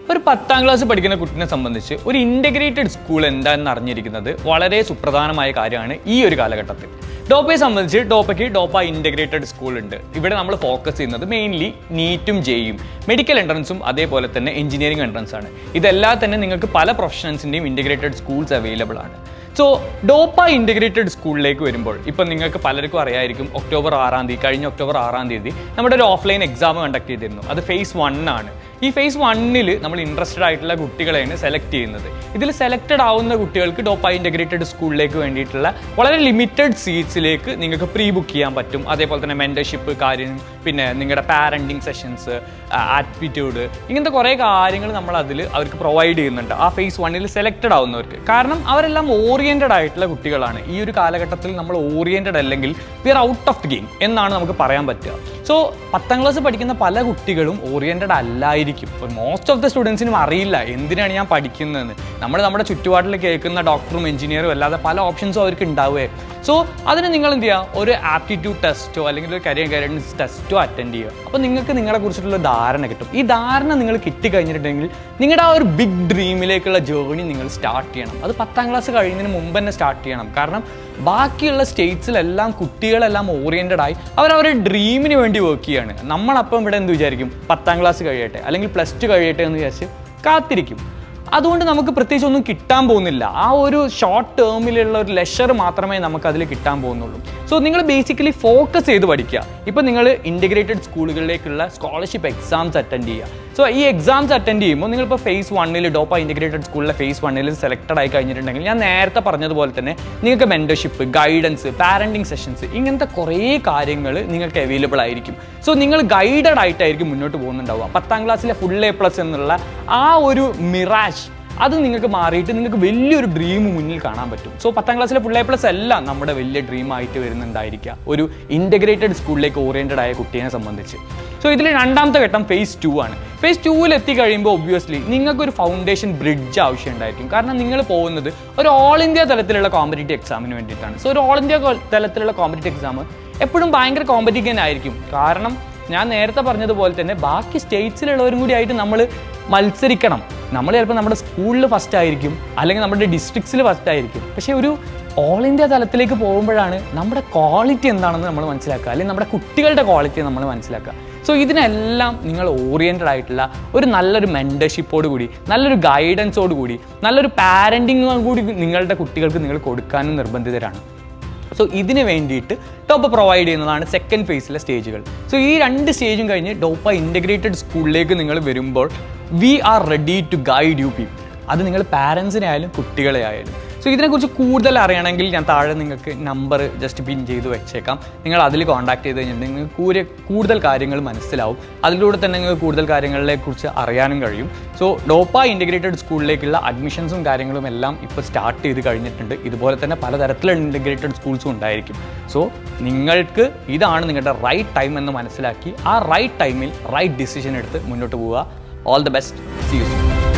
ഒരു പത്താം ക്ലാസ് പഠിക്കുന്ന കുട്ടിനെ സംബന്ധിച്ച് ഒരു ഇൻ്റഗ്രേറ്റഡ് സ്കൂൾ എന്താണെന്ന് അറിഞ്ഞിരിക്കുന്നത് വളരെ സുപ്രധാനമായ കാര്യമാണ് ഈ ഒരു കാലഘട്ടത്തിൽ ഡോപ്പയെ സംബന്ധിച്ച് ഡോപ്പയ്ക്ക് ഡോപ്പ ഇൻ്റഗ്രേറ്റഡ് സ്കൂൾ ഉണ്ട് ഇവിടെ നമ്മൾ ഫോക്കസ് ചെയ്യുന്നത് മെയിൻലി നീറ്റും ജെയും മെഡിക്കൽ എൻട്രൻസും അതേപോലെ തന്നെ എഞ്ചിനീയറിംഗ് എൻട്രൻസ് ആണ് ഇതെല്ലാം തന്നെ നിങ്ങൾക്ക് പല പ്രൊഫഷണൽസിൻ്റെയും ഇൻ്റഗ്രേറ്റഡ് സ്കൂൾസ് അവൈലബിൾ ആണ് സോ ഡോപ്പ ഇൻ്റഗ്രേറ്റഡ് സ്കൂളിലേക്ക് വരുമ്പോൾ ഇപ്പം നിങ്ങൾക്ക് പലർക്കും അറിയായിരിക്കും ഒക്ടോബർ ആറാം തീയതി കഴിഞ്ഞ ഒക്ടോബർ ആറാം തീയതി നമ്മുടെ ഒരു ഓഫ്ലൈൻ എക്സാം കണ്ടക്ട് ചെയ്തിരുന്നു അത് ഫേസ് വൺ ആണ് ഈ ഫേസ് വണ്ണിൽ നമ്മൾ ഇൻട്രസ്റ്റഡ് ആയിട്ടുള്ള കുട്ടികളെയാണ് സെലക്ട് ചെയ്യുന്നത് ഇതിൽ സെലക്റ്റഡ് ആവുന്ന കുട്ടികൾക്ക് ഡോപ്പ ഇൻ്റഗ്രേറ്റഡ് സ്കൂളിലേക്ക് വേണ്ടിയിട്ടുള്ള വളരെ ലിമിറ്റഡ് സീറ്റ്സിലേക്ക് നിങ്ങൾക്ക് പ്രീ ബുക്ക് ചെയ്യാൻ പറ്റും അതേപോലെ തന്നെ മെൻറ്റർഷിപ്പ് കാര്യം പിന്നെ നിങ്ങളുടെ പാരൻറ്റിങ് സെഷൻസ് ആറ്റിറ്റ്യൂഡ് ഇങ്ങനത്തെ കുറേ കാര്യങ്ങൾ നമ്മൾ അതിൽ അവർക്ക് പ്രൊവൈഡ് ചെയ്യുന്നുണ്ട് ആ ഫേസ് വണ്ണിൽ സെലക്റ്റഡ് ആവുന്നവർക്ക് കാരണം അവരെല്ലാം ഓറിയൻറ്റഡ് ആയിട്ടുള്ള കുട്ടികളാണ് ഈ ഒരു കാലഘട്ടത്തിൽ നമ്മൾ ഓറിയൻറ്റഡ് അല്ലെങ്കിൽ we are out of the game എന്നാണ് നമുക്ക് പറയാൻ പറ്റുക സോ പത്താം ക്ലാസ് പഠിക്കുന്ന പല കുട്ടികളും ഓറിയൻറ്റഡ് അല്ലായിരിക്കും മോസ്റ്റ് ഓഫ് ദ സ്റ്റുഡൻസിനും അറിയില്ല എന്തിനാണ് ഞാൻ പഠിക്കുന്നതെന്ന് നമ്മൾ നമ്മുടെ ചുറ്റുപാടിൽ കേൾക്കുന്ന ഡോക്ടറും എഞ്ചിനീയറും അല്ലാതെ പല ഓപ്ഷൻസും അവർക്ക് ഉണ്ടാവുകയെ സോ അതിന് നിങ്ങൾ എന്ത് ചെയ്യുക ഒരു ആപ്റ്റിറ്റ്യൂഡ് ടെസ്റ്റോ അല്ലെങ്കിൽ ഒരു കരിയർ ഗൈഡൻസ് ടെസ്റ്റോ അറ്റൻഡ് ചെയ്യുക അപ്പോൾ നിങ്ങൾക്ക് നിങ്ങളെ കുറിച്ചിട്ടുള്ള ധാരണ കിട്ടും ഈ ധാരണ നിങ്ങൾ കിട്ടിക്കഴിഞ്ഞിട്ടുണ്ടെങ്കിൽ നിങ്ങളുടെ ആ ഒരു ബിഗ് ഡ്രീമിലേക്കുള്ള ജേർണി നിങ്ങൾ സ്റ്റാർട്ട് ചെയ്യണം അത് പത്താം ക്ലാസ് കഴിയുന്നതിന് മുമ്പ് തന്നെ സ്റ്റാർട്ട് ചെയ്യണം കാരണം ബാക്കിയുള്ള സ്റ്റേറ്റ്സിലെല്ലാം കുട്ടികളെല്ലാം ഓറിയൻറ്റഡ് ആയി അവരവരുടെ ഡ്രീമിന് വേണ്ടി വർക്ക് ചെയ്യാണ് നമ്മളപ്പം ഇവിടെ എന്ത് വിചാരിക്കും പത്താം ക്ലാസ് കഴിയട്ടെ അല്ലെങ്കിൽ പ്ലസ് ടു കഴിയട്ടെ എന്ന് വിചാരിച്ച് കാത്തിരിക്കും അതുകൊണ്ട് നമുക്ക് പ്രത്യേകിച്ച് ഒന്നും കിട്ടാൻ പോകുന്നില്ല ആ ഒരു ഷോർട്ട് ടേമിലുള്ള ഒരു ലെഷർ മാത്രമേ നമുക്ക് അതിൽ കിട്ടാൻ പോകുന്നുള്ളൂ സോ നിങ്ങൾ ബേസിക്കലി ഫോക്കസ് ചെയ്ത് പഠിക്കുക ഇപ്പം നിങ്ങൾ ഇൻറ്റഗ്രേറ്റഡ് സ്കൂളുകളിലേക്കുള്ള സ്കോളർഷിപ്പ് എക്സാംസ് അറ്റൻഡ് ചെയ്യുക സോ ഈ എക്സാംസ് അറ്റൻഡ് ചെയ്യുമ്പോൾ നിങ്ങളിപ്പോൾ ഫേസ് വണ്ണിൽ ഡോപ്പ ഇൻറ്റഗ്രേറ്റഡ് സ്കൂളിലെ ഫേസ് വണ്ണിൽ സെലക്ടഡ് ആയി കഴിഞ്ഞിട്ടുണ്ടെങ്കിൽ ഞാൻ നേരത്തെ പറഞ്ഞതുപോലെ തന്നെ നിങ്ങൾക്ക് മെൻറ്റർഷിപ്പ് ഗൈഡൻസ് പാരൻറ്റിങ് സെഷൻസ് ഇങ്ങനത്തെ കുറേ കാര്യങ്ങൾ നിങ്ങൾക്ക് അവൈലബിൾ ആയിരിക്കും സോ നിങ്ങൾ ഗൈഡഡ് ആയിട്ടായിരിക്കും മുന്നോട്ട് പോകുന്നുണ്ടാവുക പത്താം ക്ലാസ്സിലെ ഫുൾ എ പ്ലസ് എന്നുള്ള ആ ഒരു മിറാഷ് അത് നിങ്ങൾക്ക് മാറിയിട്ട് നിങ്ങൾക്ക് വലിയൊരു ഡ്രീം മുന്നിൽ കാണാൻ പറ്റും സോ പത്താം ക്ലാസ്സിലെ ഫുൾ എ പ്ലസ് എല്ലാം നമ്മുടെ വലിയ ഡ്രീം ആയിട്ട് വരുന്നുണ്ടായിരിക്കുക ഒരു ഇൻറ്റഗ്രേറ്റഡ് സ്കൂളിലേക്ക് ഓറിയൻറ്റഡ് ആയ കുട്ടീനെ സംബന്ധിച്ച് സോ ഇതിൽ രണ്ടാമത്തെ ഘട്ടം ഫേസ് ടു ആണ് ഫേസ് ടൂവിൽ എത്തി കഴിയുമ്പോൾ ഒബ്വിയസ്ലി നിങ്ങൾക്ക് ഒരു ഫൗണ്ടേഷൻ ബ്രിഡ്ജ് ആവശ്യമുണ്ടായിരിക്കും കാരണം നിങ്ങൾ പോകുന്നത് ഒരു ഓൾ ഇന്ത്യ തലത്തിലുള്ള കോമ്പറ്റേറ്റീവ് എക്സാമിന് വേണ്ടിയിട്ടാണ് സോ ഒരു ഓൾ ഇന്ത്യ തലത്തിലുള്ള കോമ്പറ്റേറ്റീവ് എക്സാം എപ്പോഴും ഭയങ്കര കോമ്പറ്റീറ്റീവ് ആയിരിക്കും കാരണം ഞാൻ നേരത്തെ പറഞ്ഞതുപോലെ തന്നെ ബാക്കി സ്റ്റേറ്റ്സിലുള്ളവരും കൂടി ആയിട്ട് നമ്മൾ മത്സരിക്കണം നമ്മൾ ചിലപ്പോൾ നമ്മുടെ സ്കൂളിൽ ഫസ്റ്റ് ആയിരിക്കും അല്ലെങ്കിൽ നമ്മുടെ ഡിസ്ട്രിക്ട്സിൽ ഫസ്റ്റ് ആയിരിക്കും പക്ഷേ ഒരു ഓൾ ഇന്ത്യ തലത്തിലേക്ക് പോകുമ്പോഴാണ് നമ്മുടെ ക്വാളിറ്റി എന്താണെന്ന് നമ്മൾ മനസ്സിലാക്കുക അല്ലെങ്കിൽ നമ്മുടെ കുട്ടികളുടെ ക്വാളിറ്റി നമ്മൾ മനസ്സിലാക്കുക സോ ഇതിനെല്ലാം നിങ്ങൾ ഓറിയൻറ്റഡ് ആയിട്ടുള്ള ഒരു നല്ലൊരു മെൻറ്റർഷിപ്പോട് കൂടി നല്ലൊരു ഗൈഡൻസോട് കൂടി നല്ലൊരു പാരൻറ്റിങ്ങോട് കൂടി നിങ്ങളുടെ കുട്ടികൾക്ക് നിങ്ങൾ കൊടുക്കാനും നിർബന്ധിതരാണ് സോ ഇതിന് വേണ്ടിയിട്ട് ടോപ്പ് പ്രൊവൈഡ് ചെയ്യുന്നതാണ് സെക്കൻഡ് ഫേസിലെ സ്റ്റേജുകൾ സോ ഈ രണ്ട് സ്റ്റേജും കഴിഞ്ഞ് ഡോപ്പ ഇൻറ്റഗ്രേറ്റഡ് സ്കൂളിലേക്ക് നിങ്ങൾ വരുമ്പോൾ we are ready to guide you people അത് നിങ്ങൾ പാരൻസിനെ ആയാലും കുട്ടികളെ ആയാലും സോ ഇതിനെക്കുറിച്ച് കൂടുതൽ അറിയണമെങ്കിൽ ഞാൻ താഴെ നിങ്ങൾക്ക് നമ്പർ ജസ്റ്റ് പിൻ ചെയ്ത് വെച്ചേക്കാം നിങ്ങൾ അതിൽ കോൺടാക്ട് ചെയ്ത് കഴിഞ്ഞിട്ടുണ്ടെങ്കിൽ നിങ്ങൾക്ക് കൂരെ കൂടുതൽ കാര്യങ്ങൾ മനസ്സിലാവും അതിലൂടെ തന്നെ നിങ്ങൾക്ക് കൂടുതൽ കാര്യങ്ങളെ കുറിച്ച് അറിയാനും കഴിയും സോ ഡോപ്പ ഇൻറ്റഗ്രേറ്റഡ് സ്കൂളിലേക്കുള്ള അഡ്മിഷൻസും കാര്യങ്ങളും എല്ലാം ഇപ്പോൾ സ്റ്റാർട്ട് ചെയ്ത് കഴിഞ്ഞിട്ടുണ്ട് ഇതുപോലെ തന്നെ പലതരത്തിലുള്ള ഇൻറ്റഗ്രേറ്റഡ് സ്കൂൾസും ഉണ്ടായിരിക്കും സോ നിങ്ങൾക്ക് ഇതാണ് നിങ്ങളുടെ റൈറ്റ് ടൈം എന്ന് മനസ്സിലാക്കി ആ റൈറ്റ് ടൈമിൽ റൈറ്റ് ഡിസിഷൻ എടുത്ത് മുന്നോട്ട് പോവുക all the best see U